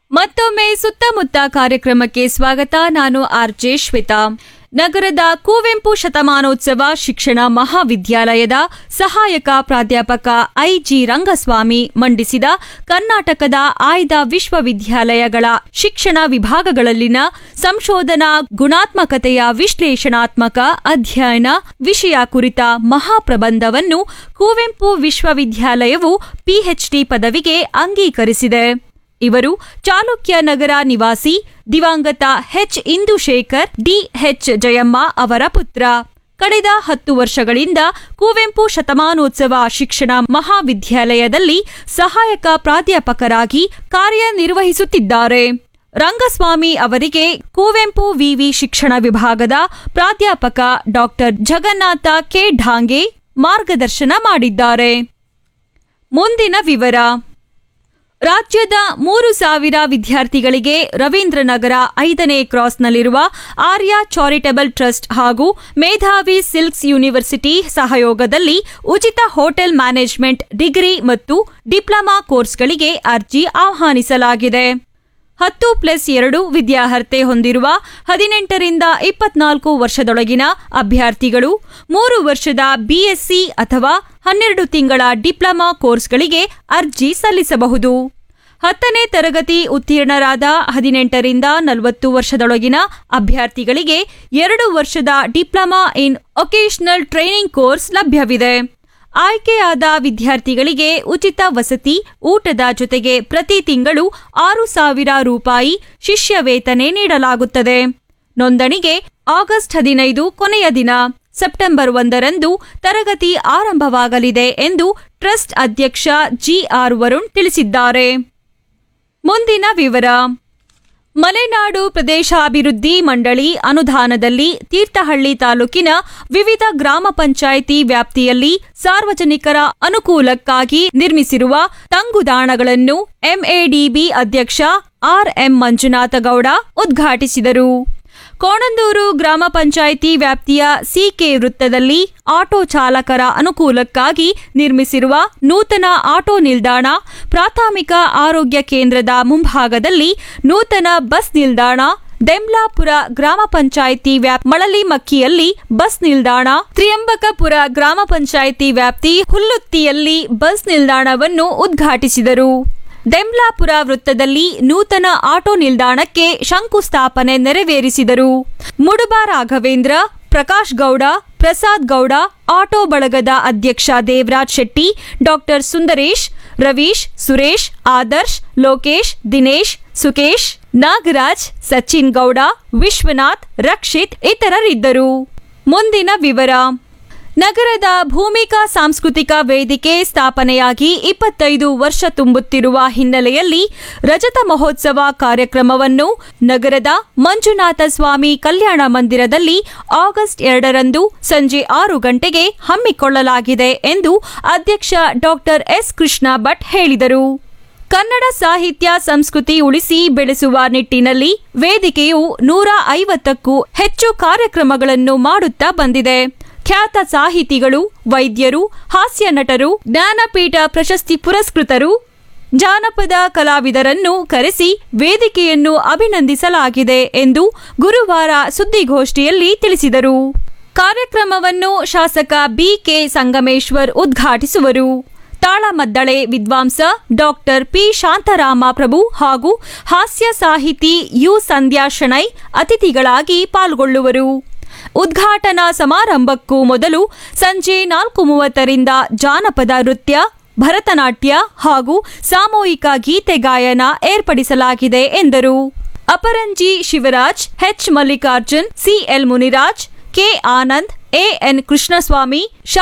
ಮತ್ತೊಮ್ಮೆ ಸುತ್ತಮುತ್ತ ಕಾರ್ಯಕ್ರಮಕ್ಕೆ ಸ್ವಾಗತ ನಾನು ಆರ್ಜೆ ಶ್ವೇತಾ ನಗರದ ಕುವೆಂಪು ಶತಮಾನೋತ್ಸವ ಶಿಕ್ಷಣ ಮಹಾವಿದ್ಯಾಲಯದ ಸಹಾಯಕ ಪ್ರಾಧ್ಯಾಪಕ ಐಜಿ ರಂಗಸ್ವಾಮಿ ಮಂಡಿಸಿದ ಕರ್ನಾಟಕದ ಆಯ್ದ ವಿಶ್ವವಿದ್ಯಾಲಯಗಳ ಶಿಕ್ಷಣ ವಿಭಾಗಗಳಲ್ಲಿನ ಸಂಶೋಧನಾ ಗುಣಾತ್ಮಕತೆಯ ವಿಶ್ಲೇಷಣಾತ್ಮಕ ಅಧ್ಯಯನ ವಿಷಯ ಕುರಿತ ಮಹಾಪ್ರಬಂಧವನ್ನು ಕುವೆಂಪು ವಿಶ್ವವಿದ್ಯಾಲಯವು ಪಿಎಚ್ಡಿ ಪದವಿಗೆ ಅಂಗೀಕರಿಸಿದೆ ಇವರು ಚಾಲುಕ್ಯ ನಗರ ನಿವಾಸಿ ದಿವಂಗತ ಎಚ್ ಇಂದುಶೇಖರ್ ಡಿಎಚ್ ಜಯಮ್ಮ ಅವರ ಪುತ್ರ ಕಳೆದ ಹತ್ತು ವರ್ಷಗಳಿಂದ ಕುವೆಂಪು ಶತಮಾನೋತ್ಸವ ಶಿಕ್ಷಣ ಮಹಾವಿದ್ಯಾಲಯದಲ್ಲಿ ಸಹಾಯಕ ಪ್ರಾಧ್ಯಾಪಕರಾಗಿ ಕಾರ್ಯನಿರ್ವಹಿಸುತ್ತಿದ್ದಾರೆ ರಂಗಸ್ವಾಮಿ ಅವರಿಗೆ ಕುವೆಂಪು ವಿವಿ ಶಿಕ್ಷಣ ವಿಭಾಗದ ಪ್ರಾಧ್ಯಾಪಕ ಡಾಕ್ಟರ್ ಜಗನ್ನಾಥ ಕೆ ಢಾಂಗೆ ಮಾರ್ಗದರ್ಶನ ಮಾಡಿದ್ದಾರೆ ಮುಂದಿನ ವಿವರ ರಾಜ್ಯದ ಮೂರು ಸಾವಿರ ವಿದ್ಯಾರ್ಥಿಗಳಿಗೆ ರವೀಂದ್ರನಗರ ಐದನೇ ಕ್ರಾಸ್ನಲ್ಲಿರುವ ಆರ್ಯ ಚಾರಿಟಬಲ್ ಟ್ರಸ್ಟ್ ಹಾಗೂ ಮೇಧಾವಿ ಸಿಲ್ಕ್ಸ್ ಯೂನಿವರ್ಸಿಟಿ ಸಹಯೋಗದಲ್ಲಿ ಉಚಿತ ಹೋಟೆಲ್ ಮ್ಯಾನೇಜ್ಮೆಂಟ್ ಡಿಗ್ರಿ ಮತ್ತು ಡಿಪ್ಲೊಮಾ ಕೋರ್ಸ್ಗಳಿಗೆ ಅರ್ಜಿ ಆಹ್ವಾನಿಸಲಾಗಿದೆ ಹತ್ತು ಪ್ಲಸ್ ಎರಡು ವಿದ್ಯಾರ್ಹತೆ ಹೊಂದಿರುವ ಹದಿನೆಂಟರಿಂದ ಇಪ್ಪತ್ನಾಲ್ಕು ವರ್ಷದೊಳಗಿನ ಅಭ್ಯರ್ಥಿಗಳು ಮೂರು ವರ್ಷದ ಬಿಎಸ್ಸಿ ಅಥವಾ ಹನ್ನೆರಡು ತಿಂಗಳ ಡಿಪ್ಲೊಮಾ ಕೋರ್ಸ್ಗಳಿಗೆ ಅರ್ಜಿ ಸಲ್ಲಿಸಬಹುದು ಹತ್ತನೇ ತರಗತಿ ಉತ್ತೀರ್ಣರಾದ ಹದಿನೆಂಟರಿಂದ ನಲವತ್ತು ವರ್ಷದೊಳಗಿನ ಅಭ್ಯರ್ಥಿಗಳಿಗೆ ಎರಡು ವರ್ಷದ diploma in vocational training course ಲಭ್ಯವಿದೆ ಆಯ್ಕೆಯಾದ ವಿದ್ಯಾರ್ಥಿಗಳಿಗೆ ಉಚಿತ ವಸತಿ ಊಟದ ಜೊತೆಗೆ ಪ್ರತಿ ತಿಂಗಳು ಆರು ಸಾವಿರ ರೂಪಾಯಿ ಶಿಷ್ಯ ವೇತನೆ ನೀಡಲಾಗುತ್ತದೆ ನೋಂದಣಿಗೆ ಆಗಸ್ಟ್ ಹದಿನೈದು ಕೊನೆಯ ದಿನ ಸೆಪ್ಟೆಂಬರ್ ಒಂದರಂದು ತರಗತಿ ಆರಂಭವಾಗಲಿದೆ ಎಂದು ಟ್ರಸ್ಟ್ ಅಧ್ಯಕ್ಷ ಜಿಆರ್ ವರುಣ್ ತಿಳಿಸಿದ್ದಾರೆ ಮುಂದಿನ ವಿವರ ಮಲೆನಾಡು ಪ್ರದೇಶಾಭಿವೃದ್ಧಿ ಮಂಡಳಿ ಅನುದಾನದಲ್ಲಿ ತೀರ್ಥಹಳ್ಳಿ ತಾಲೂಕಿನ ವಿವಿಧ ಗ್ರಾಮ ಪಂಚಾಯಿತಿ ವ್ಯಾಪ್ತಿಯಲ್ಲಿ ಸಾರ್ವಜನಿಕರ ಅನುಕೂಲಕ್ಕಾಗಿ ನಿರ್ಮಿಸಿರುವ ತಂಗುದಾಣಗಳನ್ನು ಎಂಎಡಿಬಿ ಅಧ್ಯಕ್ಷ ಆರ್ಎಂ ಮಂಜುನಾಥ ಗೌಡ ಉದ್ಘಾಟಿಸಿದರು ಕೋಣಂದೂರು ಗ್ರಾಮ ಪಂಚಾಯಿತಿ ವ್ಯಾಪ್ತಿಯ ಸಿಕೆ ವೃತ್ತದಲ್ಲಿ ಆಟೋ ಚಾಲಕರ ಅನುಕೂಲಕ್ಕಾಗಿ ನಿರ್ಮಿಸಿರುವ ನೂತನ ಆಟೋ ನಿಲ್ದಾಣ ಪ್ರಾಥಮಿಕ ಆರೋಗ್ಯ ಕೇಂದ್ರದ ಮುಂಭಾಗದಲ್ಲಿ ನೂತನ ಬಸ್ ನಿಲ್ದಾಣ ದೆಮ್ಲಾಪುರ ಗ್ರಾಮ ಪಂಚಾಯಿತಿ ವ್ಯಾಪ್ ಮಳಲಿಮಕ್ಕಿಯಲ್ಲಿ ಬಸ್ ನಿಲ್ದಾಣ ತ್ರಿಯಂಬಕಪುರ ಗ್ರಾಮ ಪಂಚಾಯಿತಿ ವ್ಯಾಪ್ತಿ ಹುಲ್ಲುತ್ತಿಯಲ್ಲಿ ಬಸ್ ನಿಲ್ದಾಣವನ್ನು ಉದ್ಘಾಟಿಸಿದರು ದೆಮ್ಲಾಪುರ ವೃತ್ತದಲ್ಲಿ ನೂತನ ಆಟೋ ನಿಲ್ದಾಣಕ್ಕೆ ಶಂಕುಸ್ಥಾಪನೆ ನೆರವೇರಿಸಿದರು ಮುಡುಬ ರಾಘವೇಂದ್ರ ಪ್ರಕಾಶ್ ಗೌಡ ಪ್ರಸಾದ್ ಗೌಡ ಆಟೋ ಬಳಗದ ಅಧ್ಯಕ್ಷ ದೇವರಾಜ್ ಶೆಟ್ಟಿ ಡಾಕ್ಟರ್ ಸುಂದರೇಶ್ ರವೀಶ್ ಸುರೇಶ್ ಆದರ್ಶ್ ಲೋಕೇಶ್ ದಿನೇಶ್ ಸುಕೇಶ್ ನಾಗರಾಜ್ ಸಚಿನ್ ಗೌಡ ವಿಶ್ವನಾಥ್ ರಕ್ಷಿತ್ ಇತರರಿದ್ದರು ಮುಂದಿನ ವಿವರ ನಗರದ ಭೂಮಿಕಾ ಸಾಂಸ್ಕೃತಿಕ ವೇದಿಕೆ ಸ್ಥಾಪನೆಯಾಗಿ ಇಪ್ಪತ್ತೈದು ವರ್ಷ ತುಂಬುತ್ತಿರುವ ಹಿನ್ನೆಲೆಯಲ್ಲಿ ರಜತ ಮಹೋತ್ಸವ ಕಾರ್ಯಕ್ರಮವನ್ನು ನಗರದ ಮಂಜುನಾಥ ಸ್ವಾಮಿ ಕಲ್ಯಾಣ ಮಂದಿರದಲ್ಲಿ ಆಗಸ್ಟ್ ಎರಡರಂದು ಸಂಜೆ ಆರು ಗಂಟೆಗೆ ಹಮ್ಮಿಕೊಳ್ಳಲಾಗಿದೆ ಎಂದು ಅಧ್ಯಕ್ಷ ಡಾಕ್ಟರ್ ಎಸ್ ಕೃಷ್ಣ ಭಟ್ ಹೇಳಿದರು ಕನ್ನಡ ಸಾಹಿತ್ಯ ಸಂಸ್ಕೃತಿ ಉಳಿಸಿ ಬೆಳೆಸುವ ನಿಟ್ಟಿನಲ್ಲಿ ವೇದಿಕೆಯು ನೂರ ಐವತ್ತಕ್ಕೂ ಹೆಚ್ಚು ಕಾರ್ಯಕ್ರಮಗಳನ್ನು ಮಾಡುತ್ತಾ ಬಂದಿದೆ ಖ್ಯಾತ ಸಾಹಿತಿಗಳು ವೈದ್ಯರು ಹಾಸ್ಯ ನಟರು ಜ್ಞಾನಪೀಠ ಪ್ರಶಸ್ತಿ ಪುರಸ್ಕೃತರು ಜಾನಪದ ಕಲಾವಿದರನ್ನು ಕರೆಸಿ ವೇದಿಕೆಯನ್ನು ಅಭಿನಂದಿಸಲಾಗಿದೆ ಎಂದು ಗುರುವಾರ ಸುದ್ದಿಗೋಷ್ಠಿಯಲ್ಲಿ ತಿಳಿಸಿದರು ಕಾರ್ಯಕ್ರಮವನ್ನು ಶಾಸಕ ಬಿಕೆ ಸಂಗಮೇಶ್ವರ್ ಉದ್ಘಾಟಿಸುವರು ತಾಳಮದ್ದಳೆ ವಿದ್ವಾಂಸ ಡಾಕ್ಟರ್ ಪಿ ಶಾಂತರಾಮ ಪ್ರಭು ಹಾಗೂ ಹಾಸ್ಯ ಸಾಹಿತಿ ಯು ಸಂಧ್ಯಾ ಶಣೈ ಅತಿಥಿಗಳಾಗಿ ಪಾಲ್ಗೊಳ್ಳುವರು ಉದ್ಘಾಟನಾ ಸಮಾರಂಭಕ್ಕೂ ಮೊದಲು ಸಂಜೆ ನಾಲ್ಕು ಮೂವತ್ತರಿಂದ ಜಾನಪದ ನೃತ್ಯ ಭರತನಾಟ್ಯ ಹಾಗೂ ಸಾಮೂಹಿಕ ಗೀತೆ ಗಾಯನ ಏರ್ಪಡಿಸಲಾಗಿದೆ ಎಂದರು Aparanji Shivaraj H Mallikarjun CL Muniraj K Anand AN Krishnaswamy